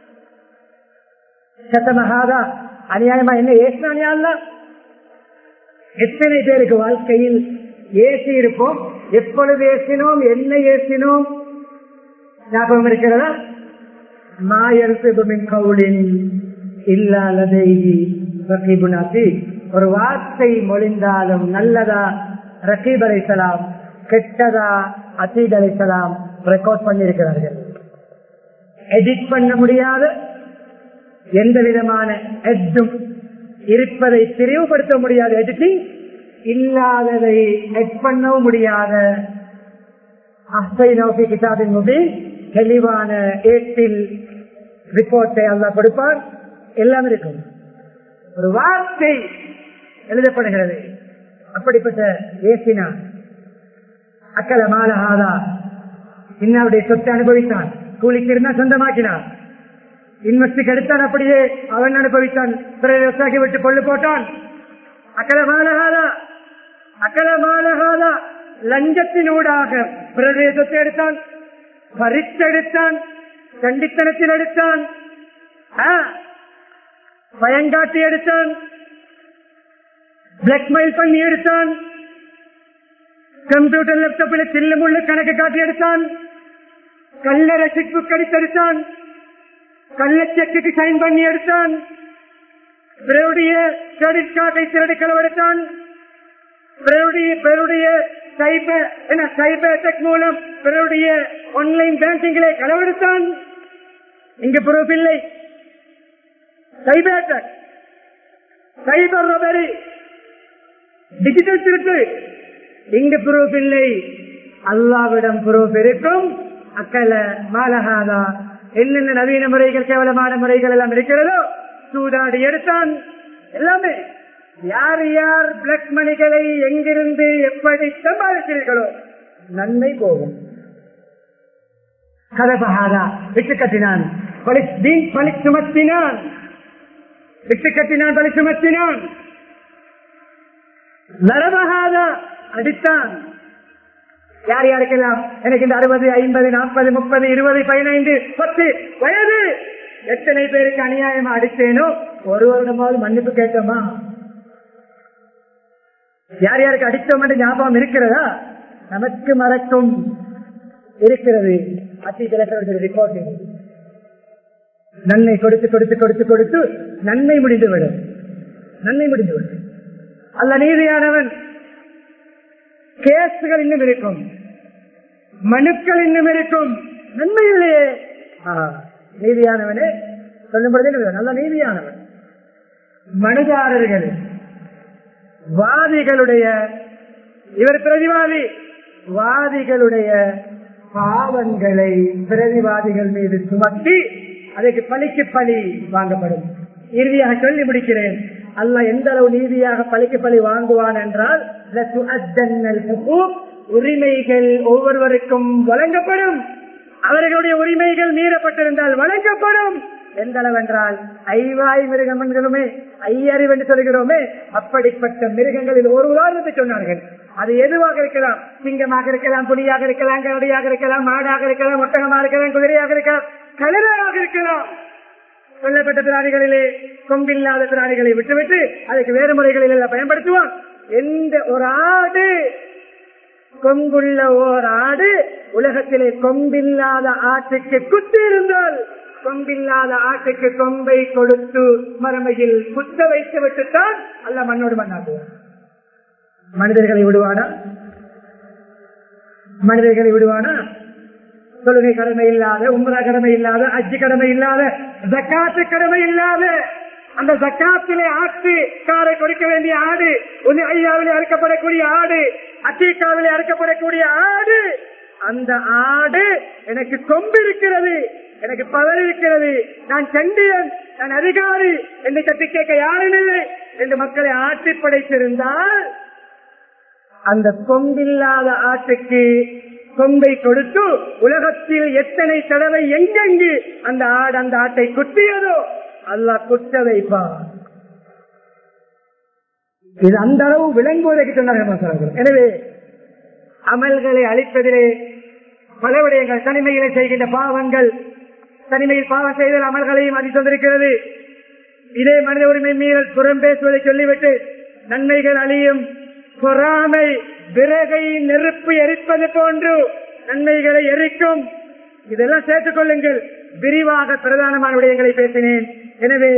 சத்தமகாதா அநியாயமா என்ன ஏசின அநியாயம் எத்தனை பேருக்கு வாழ்க்கையில் ஏசி இருப்போம் எப்பொழுது ஏசினோம் என்ன ஏசினோம் ஞாபகம் இருக்கிறதா மாயர்பின் கவுளின் இல்லாததை ரகீபுன் அசீத் ஒரு வார்த்தை மொழிந்தாலும் நல்லதா ரகீப் அலைசலாம் கெட்டதா அசீத் அலைசலாம் ரெக்கார்ட் பண்ணியிருக்கிறார்கள் எடிட் பண்ண முடியாத எந்த விதமான எட்டும் இருப்பதை தெரிவுபடுத்த முடியாத எடிட்டிங் இல்லாததை எட் பண்ணவும் முடியாத அஸ்தை நோக்கி கிதாபின் முபின் தெளிவான ஏட்டில் ரிப்போர்ட்டை அல்லா கொடுப்பார் எல்லாம் இருக்கும் ஒரு வார்த்தை எழுதப்படுகிறது அப்படிப்பட்ட ஏசினா அக்கல மாலஹாதா இன்னாருடைய சொத்தை அனுபவித்தான் கூலிக்கு இருந்தா சொந்தமாக்கினான் இன்வெஸ்ட் எடுத்தான் அப்படியே அவன் அனுபவித்தான் பிறகு விட்டு கொள்ளு போட்டான் அக்கல மாலஹாதா அக்கல மாலஹாதா லஞ்சத்தினூடாக பிரதேசத்தை எடுத்தான் பறித்தெடுத்தான் கண்டித்தனத்தில் எடுத்தான் பயங்காட்டி எடுத்தான் பிளாக்மெயில் பண்ணி எடுத்தான் கம்ப்யூட்டர் லேப்டாப்பில் சில்லுமுள்ள கணக்கு காட்டி எடுத்தான் கள்ள ரசிப்பு கடித்தெடுத்தான் கள்ள செக்குக்கு சைன் பண்ணி எடுத்தான் பிறருடைய கிரெடிட் கார்டை திருடி களவெடுத்தான் பிறருடைய பிறருடைய சைபர் என்ன சைபர் டெக் மூலம் பிறருடைய ஆன்லைன் பேங்கிங்களை களவெடுத்தான் இங்கு ப்ரூஃப் இல்லை சைபர் டெக் சைபர் ரொபரி டிஜிட்டல் திருட்டு இங்கு ப்ரூஃப் இல்லை அல்லாவிடம் ப்ரூஃப் இருக்கும் அக்கல மாலஹாதா என்னென்ன நவீன முறைகள் கேவலமான முறைகள் எல்லாம் இருக்கிறதோ சூதாடி எடுத்தான் எல்லாமே யார் யார் பிளக் மணிகளை எங்கிருந்து எப்படி சம்பாதிக்கிறீர்களோ நன்மை போகும் கதபகாதா விட்டு கட்டினான் பழி சுமத்தினான் விட்டு கட்டினான் பழி சுமத்தினான் நரபகாதா அடித்தான் யார் யாருக்கெல்லாம் எனக்கு இந்த அறுபது ஐம்பது நாற்பது முப்பது இருபது பதினைந்து பத்து வயது எத்தனை பேருக்கு அநியாயமா அடித்தேனோ ஒரு வருடமாவது மன்னிப்பு கேட்டோமா யார் யாருக்கு அடித்தோம் என்று ஞாபகம் இருக்கிறதா நமக்கு மறக்கும் இருக்கிறது அத்தி திலக்கருடைய ரிப்போர்ட் நன்மை கொடுத்து கொடுத்து கொடுத்து கொடுத்து நன்மை முடிந்துவிடும் நன்மை முடிந்துவிடும் அல்ல நீதியானவன் கேசுகள் இன்னும் இருக்கும் மனுக்கள் இன்னும் இருக்கும் நன்மை இல்லையே நீதியானவனே சொல்லும் பொழுதே நல்ல நீதியானவன் மனுதாரர்கள் வாதிகளுடைய இவர் பிரதிவாதி வாதிகளுடைய பாவங்களை பிரதிவாதிகள் மீது சுமத்தி அதற்கு பழிக்கு பழி வாங்கப்படும் இறுதியாக சொல்லி முடிக்கிறேன் அல்ல எந்த அளவு நீதியாக பழிக்கு பழி வாங்குவான் என்றால் உரிமைகள் ஒவ்வொருவருக்கும் வழங்கப்படும் அவர்களுடைய உரிமைகள் மீறப்பட்டிருந்தால் வழங்கப்படும் எந்த அளவென்றால் ஐவாய் மிருகங்களுமே ஐயறிவு என்று சொல்கிறோமே அப்படிப்பட்ட மிருகங்களில் ஒரு உதாரணத்தை சொன்னார்கள் அது எதுவாக இருக்கலாம் சிங்கமாக இருக்கலாம் புலியாக இருக்கலாம் கரடியாக இருக்கலாம் மாடாக இருக்கலாம் ஒட்டகமாக இருக்கலாம் குதிரையாக இருக்கலாம் கலராக இருக்கலாம் கொல்லப்பட்ட பிராணிகளிலே கொம்பில்லாத பிராணிகளை விட்டுவிட்டு அதுக்கு வேறு முறைகளில் எல்லாம் பயன்படுத்துவோம் எந்த ஒரு ஆடு கொம்புள்ள ஓர் ஆடு உலகத்திலே கொம்பில்லாத ஆட்டுக்கு குத்தி இருந்தால் கொம்பில்லாத ஆட்டுக்கு கொம்பை கொடுத்து மறுமையில் குத்த வைத்து விட்டுத்தான் அல்ல மண்ணோடு மண்ணாக்குவான் மனிதர்களை விடுவானா மனிதர்களை விடுவானா தொழுகை கடமை இல்லாத உம்ரா கடமை இல்லாத அஜி கடமை இல்லாத ஜக்காத்து கடமை இல்லாத அந்த ஜக்காத்திலே ஆட்டு காரை கொடுக்க வேண்டிய ஆடு ஒன்னு ஐயாவிலே அறுக்கப்படக்கூடிய ஆடு அத்தீக்காவிலே அறுக்கப்படக்கூடிய ஆடு அந்த ஆடு எனக்கு கொம்பு இருக்கிறது எனக்கு பவர் இருக்கிறது நான் சண்டியன் நான் அதிகாரி என்று கட்டி கேட்க யாரும் இல்லை என்று மக்களை ஆட்டி படைத்திருந்தால் அந்த கொம்பில்லாத ஆட்டுக்கு கொம்பை கொடுத்து உலகத்தில் எத்தனை தடவை எங்கெங்கு அந்த ஆடு அந்த ஆட்டை குத்தியதோ அல்லா குத்த வைப்பார் இது அந்த அளவு விளங்குவதற்கு சொன்னார்கள் எனவே அமல்களை அழிப்பதிலே பல விடயங்கள் தனிமையிலே செய்கின்ற பாவங்கள் தனிமையில் பாவம் செய்தல் அமல்களையும் அது தந்திருக்கிறது இதே மனித உரிமை மீறல் புறம் பேசுவதை சொல்லிவிட்டு நன்மைகள் அழியும் பொறாமை விறகை நெருப்பு எரிப்பது போன்று நன்மைகளை எரிக்கும் இதெல்லாம் சேர்த்துக் கொள்ளுங்கள் விரிவாக பிரதானமான விடயங்களை பேசினேன் எனவே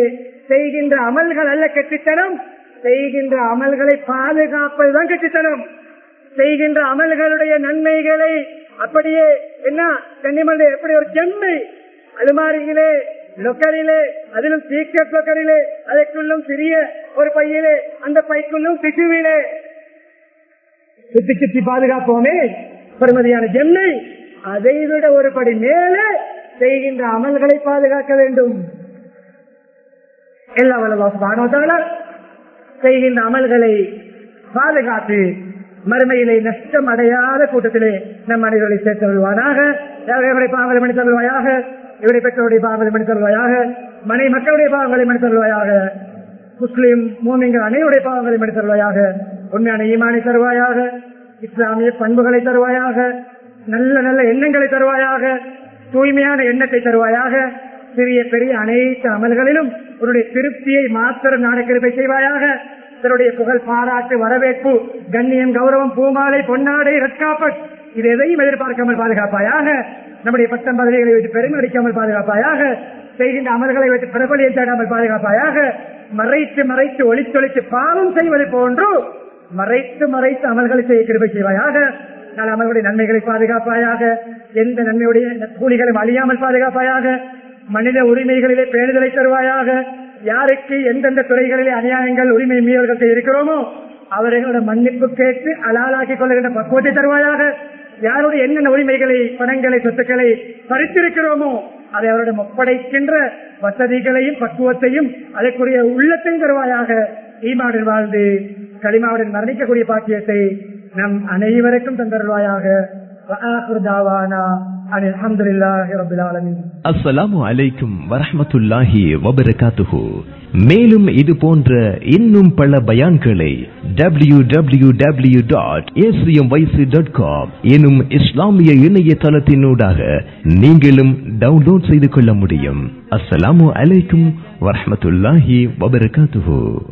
செய்கின்ற அமல்கள் அல்ல கெட்டித்தனம் செய்கின்ற அமல்களை பாதுகாப்பதுதான் கெட்டித்தனம் செய்கின்ற அமல்களுடைய நன்மைகளை அப்படியே என்ன கன்னிமண்ட எப்படி ஒரு செம்மை அலுமாரியிலே லொக்கரிலே அதிலும் சீக்கிரம் லொக்கரிலே அதற்குள்ளும் சிறிய ஒரு பையிலே அந்த பைக்குள்ளும் திசுவிலே சுத்தி சுத்தி பாதுகாப்போமே பெருமதியான ஜெம்மை அதை விட ஒரு படி மேலே செய்கின்ற அமல்களை பாதுகாக்க வேண்டும் எல்லா வல்லவான செய்கின்ற அமல்களை பாதுகாத்து மறுமையிலே நஷ்டம் அடையாத கூட்டத்திலே நம் அனைவர்களை சேர்த்து வருவானாக இவருடைய பாவங்களை மணி தருவாயாக இவருடைய பெற்றோருடைய பாவங்களை மணி தருவாயாக மனை மக்களுடைய பாவங்களை மணி தருவாயாக முஸ்லிம் மூமிங்கள் அனைவருடைய பாவங்களை மணி தருவாயாக உண்மையான ஈமானை தருவாயாக இஸ்லாமிய பண்புகளை தருவாயாக நல்ல நல்ல எண்ணங்களை தருவாயாக தூய்மையான எண்ணத்தை தருவாயாக சிறிய பெரிய அனைத்து அமல்களிலும் உன்னுடைய திருப்தியை மாத்திரம் நாடக்கிருப்பை செய்வாயாக தன்னுடைய புகழ் பாராட்டு வரவேற்பு கண்ணியம் கௌரவம் பூமாலை பொன்னாடை ரட்காப்பட் இது எதையும் எதிர்பார்க்காமல் பாதுகாப்பாயாக நம்முடைய பட்டம் பதவிகளை வைத்து பெருமை அடிக்காமல் பாதுகாப்பாயாக செய்கின்ற அமல்களை வைத்து பிரபலியம் தேடாமல் பாதுகாப்பாயாக மறைத்து மறைத்து ஒளித்தொழித்து பாவம் செய்வது போன்று மறைத்து மறைத்து அமல்களை செய்ய கிருபை செய்வாயாக நல்ல அமல்களுடைய நன்மைகளை பாதுகாப்பாயாக எந்த நன்மையுடைய கூலிகளும் அழியாமல் பாதுகாப்பாயாக மனித உரிமைகளிலே பேணுதலை தருவாயாக யாருக்கு எந்தெந்த துறைகளிலே அநியாயங்கள் உரிமை மீறல்கள் இருக்கிறோமோ அவர்களோட மன்னிப்பு கேட்டு அலாலாக்கிக் கொள்ளுகின்ற பக்குவத்தை தருவாயாக யாருடைய என்னென்ன உரிமைகளை பணங்களை சொத்துக்களை பறித்திருக்கிறோமோ அதை அவரிடம் ஒப்படைக்கின்ற வசதிகளையும் பக்குவத்தையும் அதற்குரிய உள்ளத்தையும் தருவாயாக ஈமாவில் வாழ்ந்து களிமாவுடன் மரணிக்கக்கூடிய பாக்கியத்தை நம் அனைவருக்கும் தந்தருவாயாக அஸ்ஸலாமு அலைக்கும் வரஹமத்துல்லாஹி வபரகாத்துஹு மேலும் இது போன்ற இன்னும் பல பயான்களை W W W dot A C M Y C dot com எனும் இஸ்லாமிய இணையதளத்தினூடாக நீங்களும் டவுன்லோட் செய்து கொள்ள முடியும் அஸ்ஸலாமு அலைக்கும் வரஹமத்துல்லாஹி வபரகாத்துஹு